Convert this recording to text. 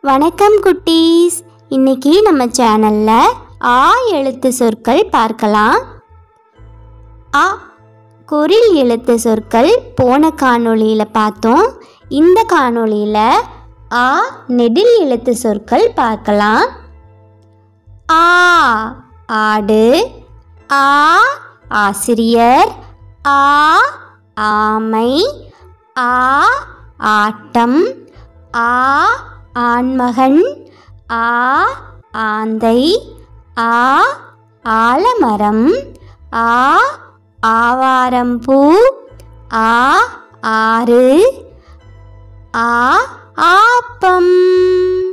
வணக்கம் குட்டீஸ் இன்னைக்கு நம்ம சேனல்ல ஆ எழுத்து சொற்கள் பார்க்கலாம் ஆ குரில் எழுத்து சொற்கள் போன காணொளியில் பார்த்தோம் இந்த காணொளியில் ஆ நெடில் எழுத்து சொற்கள் பார்க்கலாம் ஆ ஆடு ஆ ஆசிரியர் ஆ ஆமை ஆ ஆட்டம் ஆ ஆண்மகன் ஆ ஆந்தை ஆ ஆலமரம் ஆ ஆவாரம்பூ ஆ ஆறு ஆ ஆப்பம்